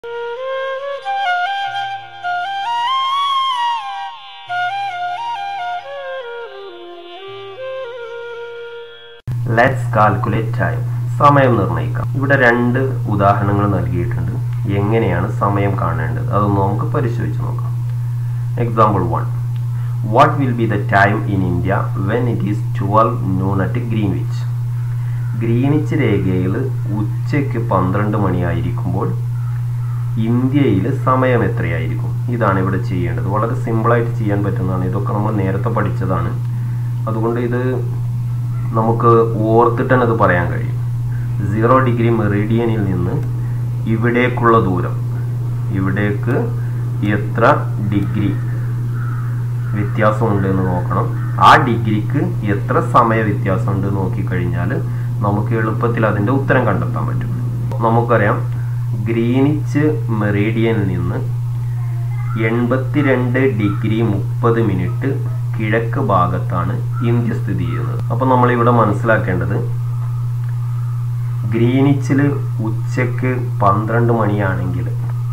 Let's calculate time സമയം നിർണ്ണയിക്കാം ഇവിടെ രണ്ട് ഉദാഹരണങ്ങൾ നൽകിയിട്ടുണ്ട് എങ്ങനെയാണ് സമയം കാണേണ്ടത് അതൊന്ന് നമുക്ക് പരിശോധിച്ച് നോക്കാം example one what will be the time in India when it is twelve noon at Greenwich Greenwich രേഖയിൽ ഉച്ചയ്ക്ക് പന്ത്രണ്ട് മണിയായിരിക്കുമ്പോൾ ഇന്ത്യയിൽ സമയം എത്രയായിരിക്കും ഇതാണ് ഇവിടെ ചെയ്യേണ്ടത് വളരെ സിമ്പിളായിട്ട് ചെയ്യാൻ പറ്റുന്നതാണ് ഇതൊക്കെ നമ്മൾ നേരത്തെ പഠിച്ചതാണ് അതുകൊണ്ട് ഇത് നമുക്ക് ഓർത്തിട്ട് തന്നെ ഇത് പറയാൻ കഴിയും സീറോ ഡിഗ്രി മെറീഡിയനിൽ നിന്ന് ഇവിടേക്കുള്ള ദൂരം ഇവിടേക്ക് എത്ര ഡിഗ്രി വ്യത്യാസമുണ്ട് എന്ന് നോക്കണം ആ ഡിഗ്രിക്ക് എത്ര സമയ വ്യത്യാസമുണ്ട് നോക്കിക്കഴിഞ്ഞാൽ നമുക്ക് എളുപ്പത്തിൽ അതിൻ്റെ ഉത്തരം കണ്ടെത്താൻ പറ്റും നമുക്കറിയാം ഗ്രീനിച്ച് മെറീഡിയനിൽ നിന്ന് എൺപത്തിരണ്ട് ഡിഗ്രി മുപ്പത് മിനിറ്റ് കിഴക്ക് ഭാഗത്താണ് ഇന്ത്യ സ്ഥിതി ചെയ്യുന്നത് അപ്പോൾ നമ്മൾ ഇവിടെ മനസ്സിലാക്കേണ്ടത് ഗ്രീനിച്ചിൽ ഉച്ചക്ക് പന്ത്രണ്ട് മണിയാണെങ്കിൽ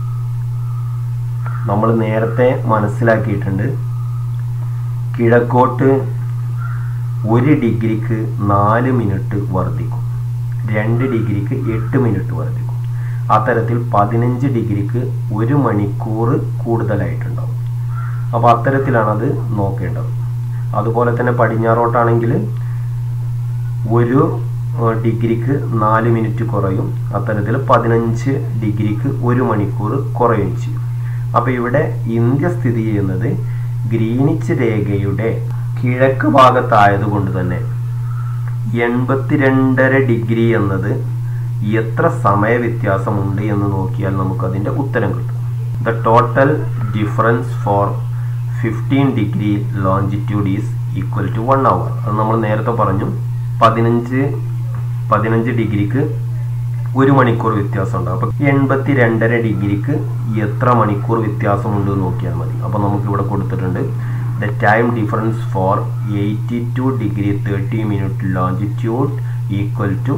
നമ്മൾ നേരത്തെ മനസ്സിലാക്കിയിട്ടുണ്ട് കിഴക്കോട്ട് ഒരു ഡിഗ്രിക്ക് നാല് മിനിറ്റ് വർദ്ധിക്കും രണ്ട് ഡിഗ്രിക്ക് എട്ട് മിനിറ്റ് വർദ്ധിക്കും അത്തരത്തിൽ പതിനഞ്ച് ഡിഗ്രിക്ക് ഒരു മണിക്കൂർ കൂടുതലായിട്ടുണ്ടാവും അപ്പോൾ അത്തരത്തിലാണ് അത് നോക്കേണ്ടത് അതുപോലെ തന്നെ പടിഞ്ഞാറോട്ടാണെങ്കിൽ ഒരു ഡിഗ്രിക്ക് നാല് മിനിറ്റ് കുറയും അത്തരത്തിൽ പതിനഞ്ച് ഡിഗ്രിക്ക് ഒരു മണിക്കൂർ കുറയും ചെയ്യും അപ്പോൾ ഇവിടെ ഇന്ത്യ സ്ഥിതി ചെയ്യുന്നത് ഗ്രീനിച്ച് രേഖയുടെ കിഴക്ക് ഭാഗത്തായതുകൊണ്ട് തന്നെ എൺപത്തിരണ്ടര ഡിഗ്രി എന്നത് എത്ര സമയ വ്യത്യാസമുണ്ട് എന്ന് നോക്കിയാൽ നമുക്കതിൻ്റെ ഉത്തരം കിട്ടും the total difference for fifteen degree longitude is equal to one hour അത് നമ്മൾ നേരത്തെ പറഞ്ഞു പതിനഞ്ച് പതിനഞ്ച് ഡിഗ്രിക്ക് ഒരു മണിക്കൂർ വ്യത്യാസമുണ്ട് അപ്പം എൺപത്തി രണ്ടര ഡിഗ്രിക്ക് എത്ര മണിക്കൂർ വ്യത്യാസമുണ്ട് എന്ന് നോക്കിയാൽ മതി അപ്പോൾ നമുക്ക് ഇവിടെ കൊടുത്തിട്ടുണ്ട് the time difference for eighty two degree thirty minute longitude equal to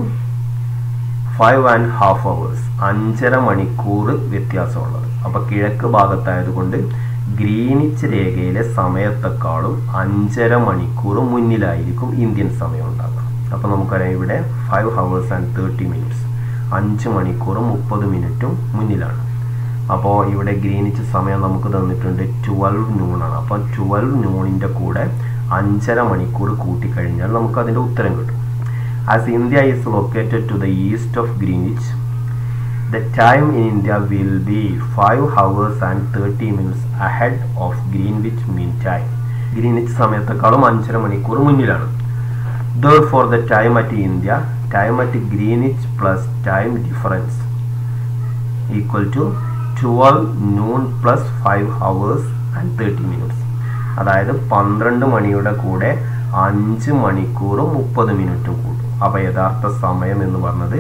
five and half hours അഞ്ചര മണിക്കൂർ വ്യത്യാസമുള്ളത് അപ്പോൾ കിഴക്ക് ഭാഗത്തായതുകൊണ്ട് ഗ്രീനിച്ച് രേഖയിലെ സമയത്തെക്കാളും അഞ്ചര മണിക്കൂർ മുന്നിലായിരിക്കും ഇന്ത്യൻ സമയം ഉണ്ടാകുക അപ്പോൾ നമുക്കറിയാം ഇവിടെ five hours and thirty minutes അഞ്ച് മണിക്കൂറും മുപ്പത് മിനിറ്റും മുന്നിലാണ് അപ്പോൾ ഇവിടെ ഗ്രീനിച്ച് സമയം നമുക്ക് തന്നിട്ടുണ്ട് ട്വൽവ് നൂണാണ് അപ്പോൾ ട്വൽവ് നൂണിൻ്റെ കൂടെ അഞ്ചര മണിക്കൂർ കൂട്ടിക്കഴിഞ്ഞാൽ നമുക്ക് അതിൻ്റെ ഉത്തരം കിട്ടും as India is located to the east of Greenwich the time in India will be five hours and thirty minutes ahead of Greenwich mean time Greenwich സമയത്തെക്കാളും അഞ്ചര മണിക്കൂർ മുന്നിലാണ് Therefore, the time at India, time at Greenwich plus time difference equal to 12 noon plus 5 hours and 30 minutes. അതായത് പന്ത്രണ്ട് മണിയുടെ കൂടെ അഞ്ച് മണിക്കൂറും മുപ്പത് മിനിറ്റും കൂടും അപ്പോൾ യഥാർത്ഥ സമയം എന്ന് പറഞ്ഞത്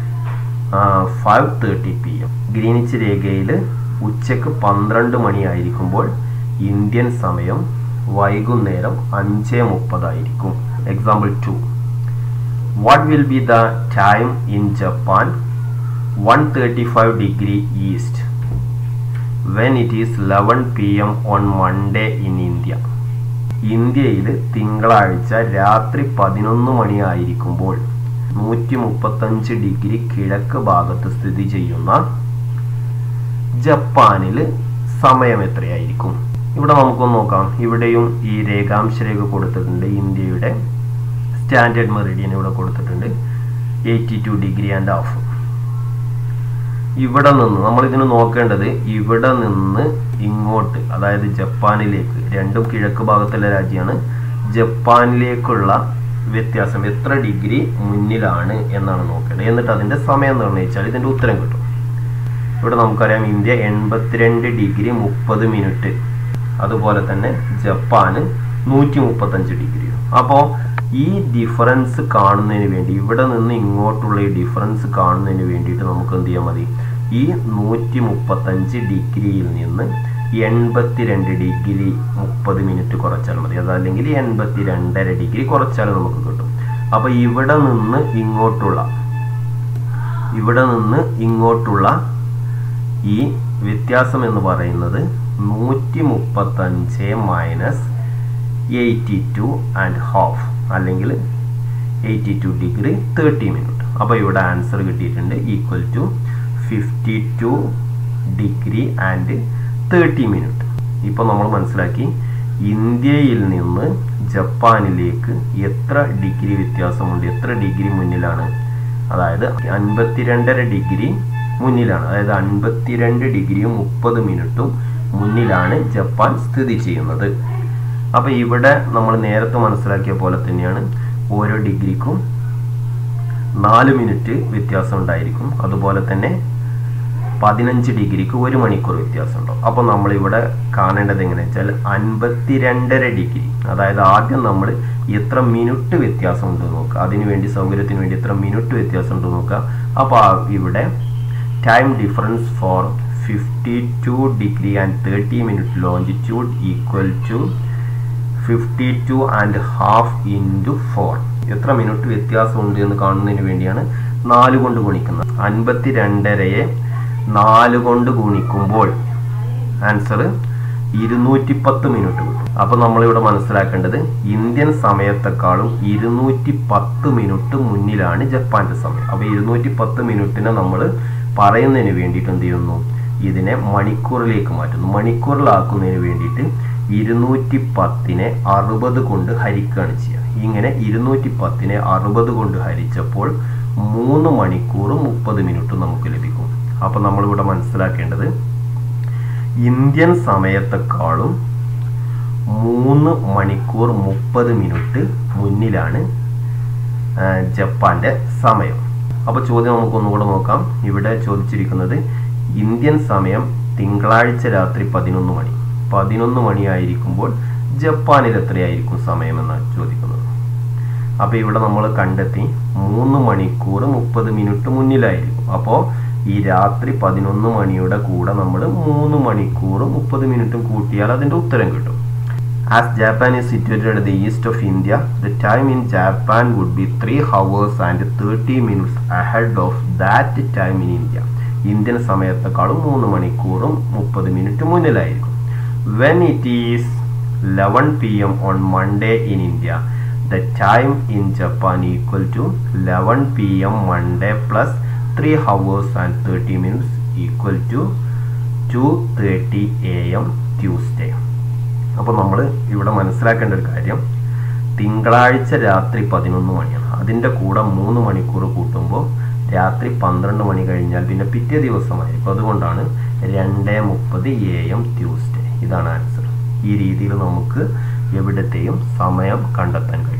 five thirty P M Greenwich രേഖയിൽ ഉച്ചക്ക് പന്ത്രണ്ട് മണിയായിരിക്കുമ്പോൾ ഇന്ത്യൻ സമയം വൈകുന്നേരം അഞ്ച് മുപ്പതായിരിക്കും example 2 what will be the time in japan 135 degree east when it is 11 pm on monday in india ഇന്ത്യയിൽ തിങ്കളാഴ്ച രാത്രി പതിനൊന്ന് മണിയായിരിക്കുമ്പോൾ നൂറ്റി മുപ്പത്തഞ്ച് ഡിഗ്രി കിഴക്ക് ഭാഗത്ത് സ്ഥിതി ചെയ്യുന്ന ജപ്പാനിൽ സമയം എത്രയായിരിക്കും ഇവിടെ നമുക്കൊന്ന് നോക്കാം ഇവിടെയും ഈ രേഖാംശ രേഖ കൊടുത്തിട്ടുണ്ട് ഇന്ത്യയുടെ സ്റ്റാൻഡേർഡ് മെറിഡിയൻ ഇവിടെ കൊടുത്തിട്ടുണ്ട് eighty two degree and half ഇവിടെ നിന്ന് നമ്മൾ ഇതിന് നോക്കേണ്ടത് ഇവിടെ നിന്ന് ഇങ്ങോട്ട് അതായത് ജപ്പാനിലേക്ക് രണ്ടും കിഴക്ക് ഭാഗത്തുള്ള രാജ്യമാണ് ജപ്പാനിലേക്കുള്ള വ്യത്യാസം എത്ര ഡിഗ്രി മുന്നിലാണ് എന്നാണ് നോക്കേണ്ടത് എന്നിട്ട് അതിൻ്റെ സമയം നിർണ്ണയിച്ചാൽ ഇതിൻ്റെ ഉത്തരം കിട്ടും ഇവിടെ നമുക്കറിയാം ഇന്ത്യ എൺപത്തിരണ്ട് ഡിഗ്രി മുപ്പത് മിനിറ്റ് അതുപോലെ തന്നെ ജപ്പാന് നൂറ്റി മുപ്പത്തഞ്ച് ഡിഗ്രി അപ്പോൾ ഈ ഡിഫറൻസ് കാണുന്നതിന് വേണ്ടി ഇവിടെ നിന്ന് ഇങ്ങോട്ടുള്ള ഈ ഡിഫറൻസ് കാണുന്നതിന് വേണ്ടിയിട്ട് നമുക്ക് എന്ത് ചെയ്യാൻ മതി ഈ നൂറ്റി മുപ്പത്തഞ്ച് ഡിഗ്രിയിൽ നിന്ന് എൺപത്തിരണ്ട് ഡിഗ്രി മുപ്പത് മിനിറ്റ് കുറച്ചാൽ മതി അതല്ലെങ്കിൽ എൺപത്തി രണ്ടര ഡിഗ്രി കുറച്ചാൽ നമുക്ക് കിട്ടും അപ്പോൾ ഇവിടെ നിന്ന് ഇങ്ങോട്ടുള്ള ഇവിടെ നിന്ന് ഇങ്ങോട്ടുള്ള ഈ വ്യത്യാസം എന്ന് പറയുന്നത് നൂറ്റി മുപ്പത്തഞ്ച് minus eighty two and half അല്ലെങ്കിൽ eighty two degree thirty minute അപ്പോൾ ഇവിടെ ആൻസർ കിട്ടിയിട്ടുണ്ട് equal to fifty two degree and thirty minute ഇപ്പോൾ നമ്മൾ മനസ്സിലാക്കി ഇന്ത്യയിൽ നിന്ന് ജപ്പാനിലേക്ക് എത്ര ഡിഗ്രി വ്യത്യാസമുണ്ട് എത്ര ഡിഗ്രി മുന്നിലാണ് അതായത് അൻപത്തിരണ്ടര ഡിഗ്രി മുന്നിലാണ് അതായത് അൻപത്തിരണ്ട് ഡിഗ്രിയും മുപ്പത് മിനിറ്റും മുന്നിലാണ് ജപ്പാൻ സ്ഥിതി ചെയ്യുന്നത് അപ്പോൾ ഇവിടെ നമ്മൾ നേരത്തെ മനസ്സിലാക്കിയ പോലെ തന്നെയാണ് ഓരോ ഡിഗ്രിക്കും നാല് മിനിറ്റ് വ്യത്യാസം ഉണ്ടായിരിക്കും അതുപോലെ തന്നെ പതിനഞ്ച് ഡിഗ്രിക്ക് ഒരു മണിക്കൂർ വ്യത്യാസം ഉണ്ടാവും അപ്പോൾ നമ്മൾ ഇവിടെ കാണേണ്ടത് എങ്ങനെയാ വെച്ചാൽ അൻപത്തിരണ്ടര ഡിഗ്രി അതായത് ആദ്യം നമ്മൾ എത്ര മിനിറ്റ് വ്യത്യാസം ഉണ്ട് നോക്കുക അതിനു വേണ്ടി സൗകര്യത്തിന് വേണ്ടി എത്ര മിനിറ്റ് വ്യത്യാസം ഉണ്ട് നോക്കുക അപ്പോൾ ഇവിടെ time difference for fifty two degree and thirty minute longitude equal to fifty two and half into four എത്ര മിനിറ്റ് വ്യത്യാസമുണ്ട് എന്ന് കാണുന്നതിന് വേണ്ടിയാണ് നാല് കൊണ്ട് ഗുണിക്കുന്നത് അൻപത്തി രണ്ടരയെ നാല് കൊണ്ട് ഗുണിക്കുമ്പോൾ ആൻസർ ഇരുന്നൂറ്റി പത്ത് മിനിറ്റ് കിട്ടും അപ്പോൾ നമ്മളിവിടെ മനസ്സിലാക്കേണ്ടത് ഇന്ത്യൻ സമയത്തെക്കാളും ഇരുന്നൂറ്റി പത്ത് മിനിറ്റ് മുന്നിലാണ് ജപ്പാന്റെ സമയം അപ്പോൾ ഇരുന്നൂറ്റി പത്ത് മിനിറ്റിനെ നമ്മൾ പറയുന്നതിന് വേണ്ടിയിട്ട് എന്ത് ചെയ്യുന്നു ഇതിനെ മണിക്കൂറിലേക്ക് മാറ്റുന്നു മണിക്കൂറിലാക്കുന്നതിന് വേണ്ടിയിട്ട് ഇരുന്നൂറ്റി പത്തിനെ അറുപത് കൊണ്ട് ഹരിക്കുകയാണ് ചെയ്യുക ഇങ്ങനെ ഇരുന്നൂറ്റി പത്തിനെ അറുപത് കൊണ്ട് ഹരിച്ചപ്പോൾ മൂന്ന് മണിക്കൂറും മുപ്പത് മിനിറ്റും നമുക്ക് ലഭിക്കും അപ്പോൾ നമ്മളിവിടെ മനസ്സിലാക്കേണ്ടത് ഇന്ത്യൻ സമയത്തെക്കാളും മൂന്ന് മണിക്കൂർ മുപ്പത് മിനിറ്റ് മുന്നിലാണ് ജപ്പാന്റെ സമയം അപ്പോൾ ചോദ്യം നമുക്കൊന്നുകൂടെ നോക്കാം ഇവിടെ ചോദിച്ചിരിക്കുന്നത് ഇന്ത്യൻ സമയം തിങ്കളാഴ്ച രാത്രി പതിനൊന്ന് മണി പതിനൊന്ന് മണിയായിരിക്കുമ്പോൾ ജപ്പാനിൽ എത്രയായിരിക്കും സമയമെന്നാണ് ചോദിക്കുന്നത് അപ്പോൾ ഇവിടെ നമ്മൾ കണ്ടെത്തി മൂന്ന് മണിക്കൂർ മുപ്പത് മിനിറ്റ് മുന്നിലായിരിക്കും അപ്പോൾ ഈ രാത്രി പതിനൊന്ന് മണിയുടെ കൂടെ നമ്മൾ മൂന്ന് മണിക്കൂർ മുപ്പത് മിനിറ്റും കൂട്ടിയാൽ അതിൻ്റെ ഉത്തരം കിട്ടും as Japan is situated at the east of India the time in Japan would be three hours and thirty minutes ahead of that time in India Indian സമയത്തെക്കാളും മൂന്ന് മണിക്കൂറും മുപ്പത് മിനിറ്റ് മുന്നിലായിരിക്കും when it is eleven P M on Monday in India the time in Japan equal to eleven P M Monday plus three hours and thirty minutes equal to two thirty A M Tuesday അപ്പോൾ നമ്മൾ ഇവിടെ മനസ്സിലാക്കേണ്ട ഒരു കാര്യം തിങ്കളാഴ്ച രാത്രി പതിനൊന്ന് മണിയാണ് അതിൻ്റെ കൂടെ മൂന്ന് മണിക്കൂർ കൂട്ടുമ്പോൾ രാത്രി പന്ത്രണ്ട് മണി കഴിഞ്ഞാൽ പിന്നെ പിറ്റേ ദിവസമായിരിക്കും അതുകൊണ്ടാണ് രണ്ട് മുപ്പത് എ എം ട്യൂസ്ഡേ ഇതാണ് ആൻസർ ഈ രീതിയിൽ നമുക്ക് എവിടത്തെയും സമയം കണ്ടെത്താൻ കഴിയും